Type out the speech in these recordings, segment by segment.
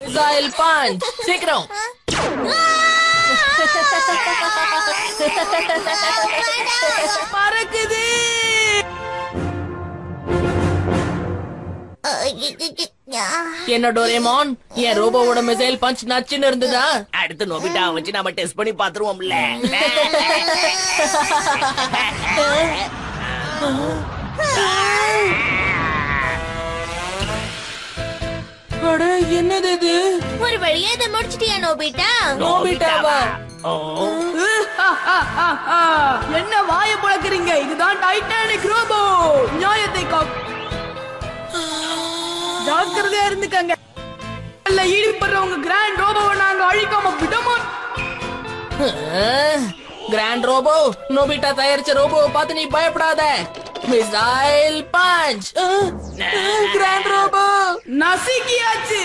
Missile punch சீக்கிரம் பறக்குது என்ன டோரேமான் என் ரோபோவோட மிசைல் பஞ்ச் நச்சுன்னு இருந்ததா அடுத்து நோபிட்டா வச்சு நாம டெஸ்ட் பண்ணி பாத்துருவோம்ல அட என்னது இது ஒரு வழியா இதை முடிச்சிட்டியா நோபிட்டா நோபிட்டாவா ஓ என்ன வாய புழக்கிறீங்க இதுதான் டைட்டானிக் ரோபோ நியாயத்தை காப் ஜாக்கிரதையா இருந்துக்கங்க இல்ல ஈடுபடுறவங்க கிராண்ட் ரோபோவை நாங்க அழிக்காம விடமா கிராண்ட் ரோபோ நோபிட்டா தயாரிச்ச ரோபோவை பார்த்து நீ பயப்படாத மிசைல் பஞ்ச் கிராண்ட் ரோபோ நசுக்கியாச்சு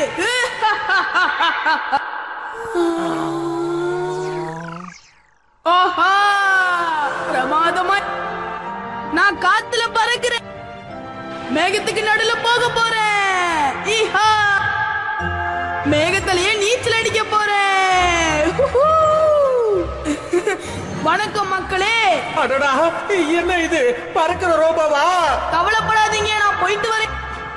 ஓஹா பிரமாதமா நான் காத்துல பறக்கிறேன் மேகத்துக்கு நடுல போக போறேன் ஈஹா மேகத்திலேயே நீச்சல் அடிக்க போறேன் ஹுஹூ. வணக்கம் மக்களே அடடா என்ன இது பறக்கிற ரோபோவா கவலைப்படாதீங்க நான் போயிட்டு வரேன்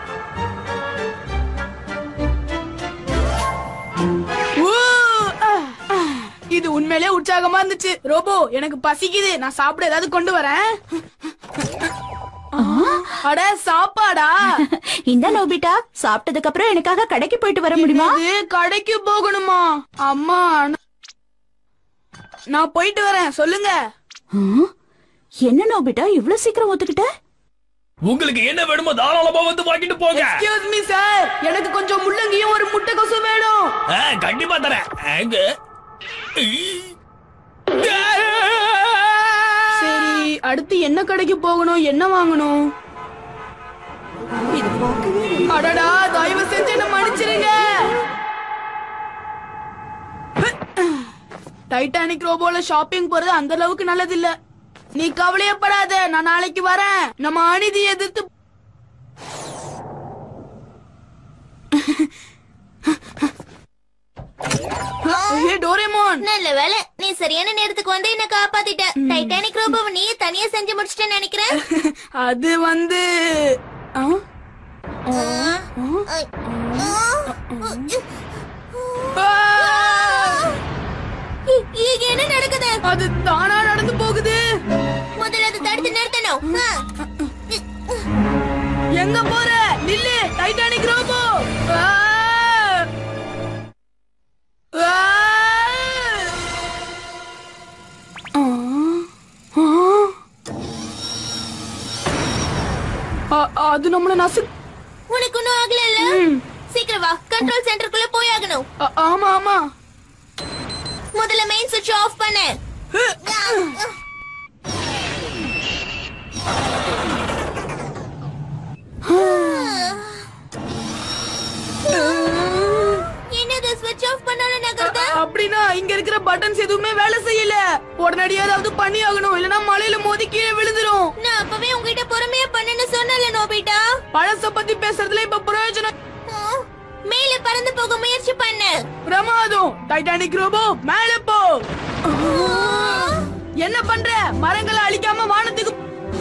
ஊ, ஆ, ஆ. இது உண்மையிலே உற்சாகமா இருந்துச்சு ரோபோ எனக்கு பசிக்குது நான் சாப்பிட ஏதாவது கொண்டு வரேன் அட சாப்பாடா இந்த நோபிட்டா சாப்பிட்டதுக்கு அப்புறம் எனக்காக கடைக்கு போயிட்டு வர முடியுமா இது கடைக்கு போகணுமா அம்மா நான் போயிட்டு வரேன் சொல்லுங்க ஆ? என்ன நோபிட்டா இவ்ளோ சீக்கிரம் ஒத்துக்கிட்ட உங்களுக்கு என்ன வேணுமோ தாராளமா வந்து வாங்கிட்டு போங்க எக்ஸ்கியூஸ் மீ சார் எனக்கு கொஞ்சம் முள்ளங்கியும் ஒரு முட்டைக்கோசும் வேணும் ஆ, கண்டிப்பா தரேன் எங்க சரி அடுத்து என்ன கடைக்கு போகணும் என்ன வாங்கணும் அடடா தயவு செஞ்சு என்ன மன்னிச்சிருங்க டைட்டானிக் ரோபோல ஷாப்பிங் போறது அந்த அளவுக்கு நல்லது இல்ல நீ கவலையப்படாத நான் நாளைக்கு வரேன் நம்ம அநீதி எதிர்த்து ஏ டோரேமோன் நல்ல வேலை நீ சரியான நேரத்துக்கு வந்து என்ன காப்பாத்திட்ட டைட்டானிக் ரோபோவை நீயே தனியா செஞ்சு முடிச்சிட்டேன்னு நினைக்கிறேன் அது வந்து ஆ? ஆ! இ- இங்க என்ன நடக்குது அது தானா நடந்து போகுது முதல்ல அதை தடுத்து நிறுத்தணும் ஆ. எங்க போற நில்லு டைட்டானிக் ரோபோ ஆ! ஆ! ஆ! ஆ! அ- அது நம்மள நசு உனக்கு ஒண்ணும் ஆகல சீக்கிரம் வா கண்ட்ரோல் சென்டருக்குள்ள போயாகணும் ஆ- ஆமா ஆமா முதல்ல மெயின் சுவிட்ச் ஆஃப் பண்ணு என்னது ஸ்விட்ச் ஆஃப் பண்ணாலும் நகருது அப்படின்னா இங்க இருக்கிற பட்டன்ஸ் எதுவுமே வேலை செய்யல உடனடியா ஏதாவது பண்ணி ஆகணும் இல்லனா மலையில மோதி கீழே விழுந்துரும் நான் அப்பவே உங்ககிட்ட பொறுமையா பண்ணுன்னு சொன்னல நோபிட்டா பழச பத்தி பேசுறதுல இப்ப பிரயோஜனம் ஆ, மேல பறந்து போக முயற்சி பண்ணு பிரமாதம் டைட்டானிக் ரோபோ மேல போ என்ன பண்ற மரங்களை அழிக்காம வானத்துக்கு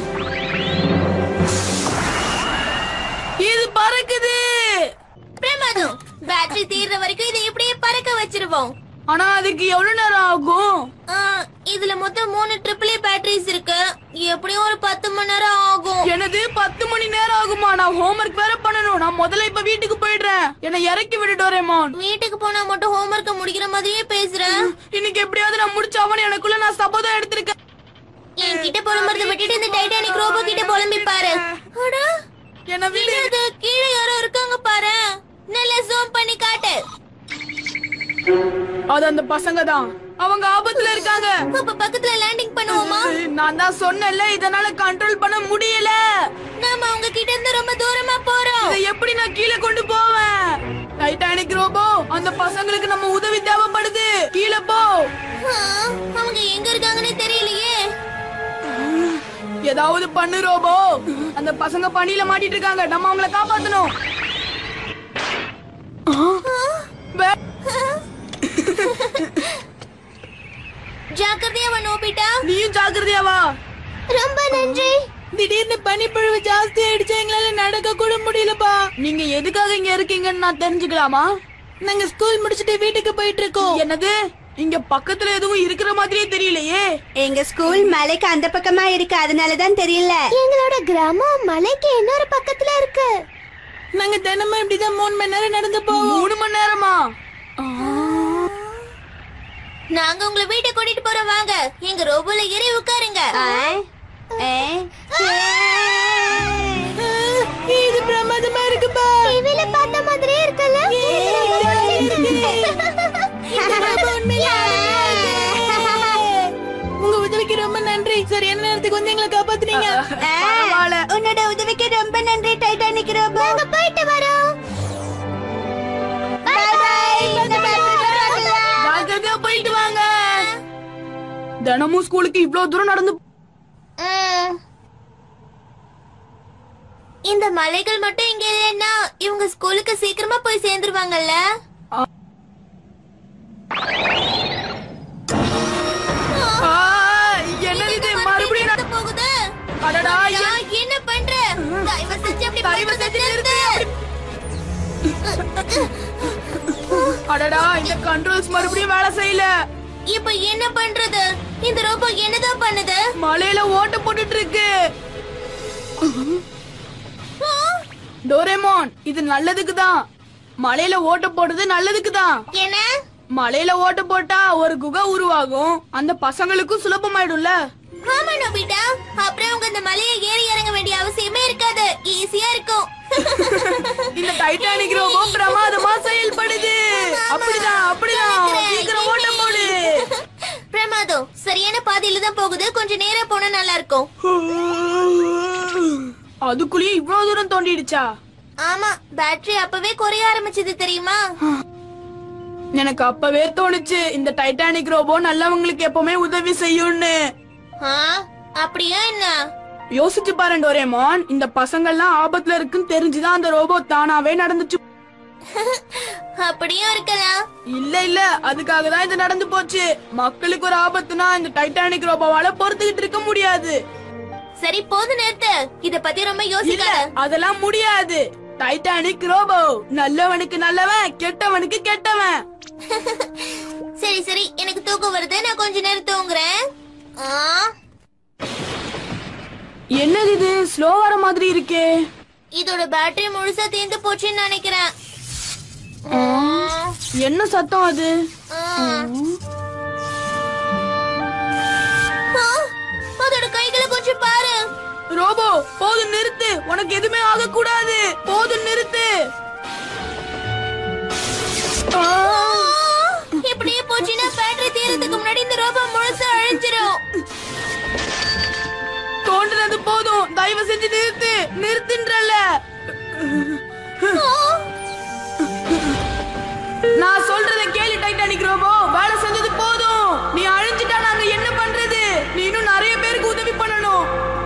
இது பறக்குது பிரமாதம் பேட்டரி தீர்ற வரைக்கும் இதை இப்படியே பறக்க வச்சிருவோம் ஆனா அதுக்கு எவ்வளவு நேரம் ஆகும் ஆ, இதுல மொத்தம் மூணு ட்ரிபிள் பேட்டரிஸ் இருக்கு எப்படியும் ஒரு பத்து மணி நேரம் ஆகும் எனது பத்து மணி நேரம் ஆகுமா நான் ஹோம்ஒர்க் வேற பண்ணணும் நான் முதல்ல இப்ப வீட்டுக்கு போயிடுறேன் என்னை இறக்கி விடு டோரேமான் வீட்டுக்கு போனா மட்டும் ஹோம்ஒர்க்க முடிக்கிற மாதிரியே பேசுறேன் இன்னைக்கு எப்படியாவது நான் முடிச்சாவன் எனக்குள்ள நான் சபதம் எடுத்திருக்கேன் என்கிட்ட புலம்புறத விட்டுட்டு இந்த டைட்டானிக் ரோபோ கிட்ட புலம்பி பாரு அடா, என்ன விடு என்னது கீழே யாரோ இருக்காங்க பாரு நல்லா ஜூம் பண்ணி காட்டு அது அந்த பசங்க தான் அவங்க ஆபத்துல இருக்காங்க அப்ப பக்கத்துல லேண்டிங் பண்ணுவோமா நான் தான் சொன்னேன்ல இதனால கண்ட்ரோல் பண்ண முடியல நாம அவங்க கிட்ட இருந்து ரொம்ப தூரமா போறோம் இதை எப்படி நான் கீழே கொண்டு போவேன் டைட்டானிக் ரோபோ அந்த பசங்களுக்கு நம்ம உதவி தேவைப்படுது கீழே போ ஆ, அவங்க எங்க இருக்காங்கன்னே தெரியலையே ஏதாவது பண்ணு ரோபோ அந்த பசங்க பணியில மாட்டிட்டு இருக்காங்க நம்ம அவங்கள காப்பாத்தணும் ஆ, ஜாக்கிரதையா வா ரொம்ப நன்றி திடீர்னு பனிப்பொழிவு ஜாஸ்தி ஆயிடுச்சு எங்களால நடக்க கூட முடியலப்பா நீங்க எதுக்காக இங்க இருக்கீங்கன்னு நான் தெரிஞ்சுக்கலாமா நாங்க ஸ்கூல் முடிச்சிட்டு வீட்டுக்கு போயிட்டு இருக்கோம் என்னது இங்க பக்கத்துல எதுவும் இருக்கிற மாதிரியே தெரியலையே எங்க ஸ்கூல் மலைக்கு அந்த பக்கமா இருக்கு அதனாலதான் தெரியல எங்களோட கிராமம் மலைக்கு இன்னொரு பக்கத்துல இருக்கு நாங்க தினமும் இப்படிதான் மூணு மணி நேரம் நடந்து போவோம் மூணு மணி நேரமா நாங்க உங்களை வீட்டை கூட்டிட்டு போறோம் வாங்க எங்க ரோபோல ஏறி உட்காருங்க இது பிரமாதமா இருக்குப்பா டிவில பார்த்த மாதிரியே இருக்குல்ல உங்க உதவிக்கு ரொம்ப நன்றி சரியான நேரத்துக்கு வந்து எங்களை காப்பாத்துனீங்க பரவாயில்ல உன்னோட உதவிக்கு ரொம்ப நன்றி டைட்டானிக் ரோபோ நாங்க போயிட்டு வரோம் பை பை ஜாக்கிரதையா போயிட்டு வாங்க தினமும் ஸ்கூலுக்கு இவ்ளோ தூரம் நடந்து ம். இந்த மலைகள் மட்டும் இங்க இல்லைன்னா இவங்க ஸ்கூலுக்கு சீக்கிரமா போய் சேர்ந்துருவாங்கல்ல ஆ, என்னது இது மறுபடியும் நட- நடக்க போகுது அடடா, ஐயா, என்ன பண்ற தயவு செஞ்சு அப்படி தயவு பண்றதை செஞ்சு நிறுத்து. அடடா இந்த கண்ட்ரோல்ஸ் மறுபடியும் வேலை செய்யல இப்ப என்ன பண்றது இந்த ரோபோ என்னதான் பண்ணுது மலையில ஓட்ட போட்டுட்டு இருக்கு டோரேமோன் இது நல்லதுக்கு தான் மலையில ஓட்ட போடுறது நல்லதுக்கு தான் என்ன மலையில ஓட்ட போட்டா ஒரு குகை உருவாகும் அந்த பசங்களுக்கும் சுலபமாயிடும்ல ஆமா நோபிட்டா அப்புறம் அவங்க இந்த மலையை ஏறி இறங்க வேண்டிய அவசியமே இருக்காது ஈஸியா இருக்கும் இந்த டைட்டானிக் ரோபோ பிரமாதமா செயல்படுது அப்படிதான் அப்படிதான் சீக்கிரம் ஓட்ட போடு பிரமாதம் சரியான பாதையில தான் போகுது கொஞ்சம் நேரா போனா நல்லா இருக்கும் அதுக்குள்ளேயே இவ்வளவு தூரம் தோண்டிடுச்சா ஆமா பேட்டரி அப்பவே குறைய ஆரம்பிச்சது தெரியுமா எனக்கு அப்பவே தோணுச்சு இந்த டைட்டானிக் ரோபோ நல்லவங்களுக்கு எப்பவுமே உதவி செய்யும்னு ஆ, அப்படியா என்ன யோசிச்சு பாரு டோரேமான் இந்த பசங்கள்லாம் ஆபத்துல இருக்குன்னு தெரிஞ்சுதான் அந்த ரோபோ தானாவே நடந்துச்சு அப்படியும் இருக்கலாம் இல்ல இல்ல அதுக்காக தான் இது நடந்து போச்சு மக்களுக்கு ஒரு ஆபத்துனா இந்த டைட்டானிக் ரோபோவால பொறுத்துக்கிட்டு இருக்க முடியாது சரி போது நிறுத்து இத பத்தி ரொம்ப இல்ல யோசிக்காத அதெல்லாம் முடியாது டைட்டானிக் ரோபோ நல்லவனுக்கு நல்லவன் கெட்டவனுக்கு கெட்டவன் சரி சரி எனக்கு தூக்கம் வருது நான் கொஞ்ச நேரம் தூங்குறேன் ஆ, என்னது இது ஸ்லோ வர மாதிரி இருக்கே இதோட பேட்டரி முழுசா தீர்ந்து போச்சுன்னு நினைக்கிறேன் ஆ, என்ன சத்தம் அது ஆ. ஆ, அதோட கைகளை கொஞ்சம் பாரு ரோபோ போதும் நிறுத்து உனக்கு எதுவுமே ஆக கூடாது போதும் நிறுத்து ஆ, இப்படியே போச்சுன்னா பேட்டரி தீரத்துக்கு முன்னாடி இந்த ரோபோ முழுசா அழிஞ்சிரும் தோண்டுனது போதும் தயவு செஞ்சு நிறுத்து நிறுத்துன்றல நான் சொல்றத கேளு டைட்டானிக் ரோபோ வேலை செஞ்சது போதும் நீ அழிஞ்சிட்டா நாங்க என்ன பண்றது நீ இன்னும் நிறைய பேருக்கு உதவி பண்ணணும்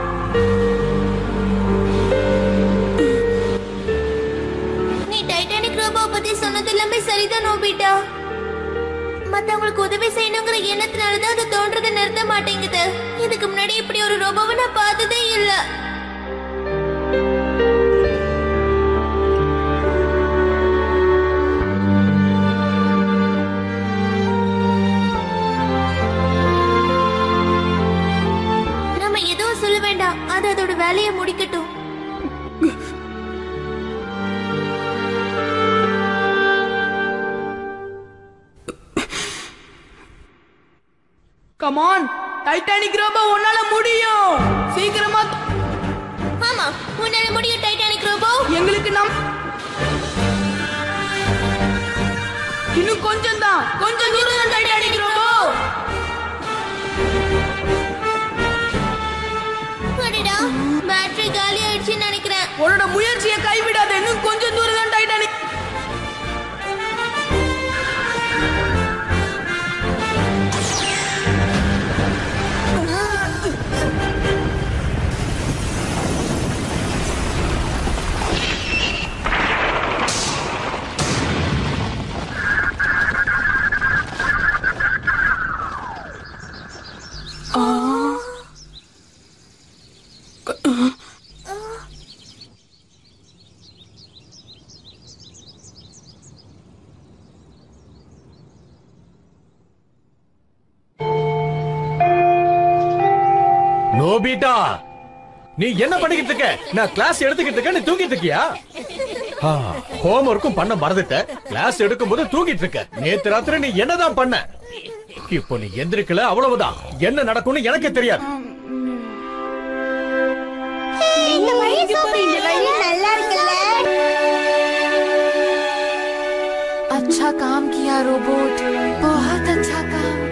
நீ டைட்டானிக் ரோபோ பத்தி சொன்னது எல்லாமே சரிதான் நோபிட்டா மத்தவங்களுக்கு உதவி செய்யணுங்கிற எண்ணத்தினாலதான் அது தோன்றதை நிறுத்த மாட்டேங்குது இதுக்கு முன்னாடி இப்படி ஒரு ரோபோவை நான் பார்த்ததே இல்ல நம்ம எதுவும் சொல்ல வேண்டாம் அது அதோட வேலையை முடிக்கட்டும் கமான் டைட்டானிக் ரோபோ உன்னால முடியும் சீக்கிரமா த- ஆமா உன்னால முடியும் டைட்டானிக் ரோபோ எங்களுக்கு நம் இன்னும் கொஞ்சம் தான் கொஞ்சம் தூரம் தான் டைட்டானிக் ரோபோ அடடா பேட்டரி காலி ஆயிடுச்சுன்னு நினைக்கிறேன் உன்னோட முயற்சியை கைவிடாத இன்னும் கொஞ்சம் தூரம் தான் டைட்டானிக் நோபிட்டா நீ என்ன பண்ணிக்கிட்டு இருக்க நான் கிளாஸ் எடுத்துக்கிட்டு இருக்க நீ தூங்கிட்டு இருக்கியா ஹோம் ஒர்க்கும் பண்ண மறந்துட்ட கிளாஸ் எடுக்கும்போது தூங்கிட்டு இருக்க நேத்து ராத்திரி நீ என்னதான் பண்ண இப்போ நீ எந்திரிக்கல அவ்வளவுதான் என்ன நடக்கும்னு எனக்கே தெரியாது இந்த பழைய சோப்பு நல்லா இருக்குல்ல अच्छा काम किया रोबोट बहुत अच्छा काम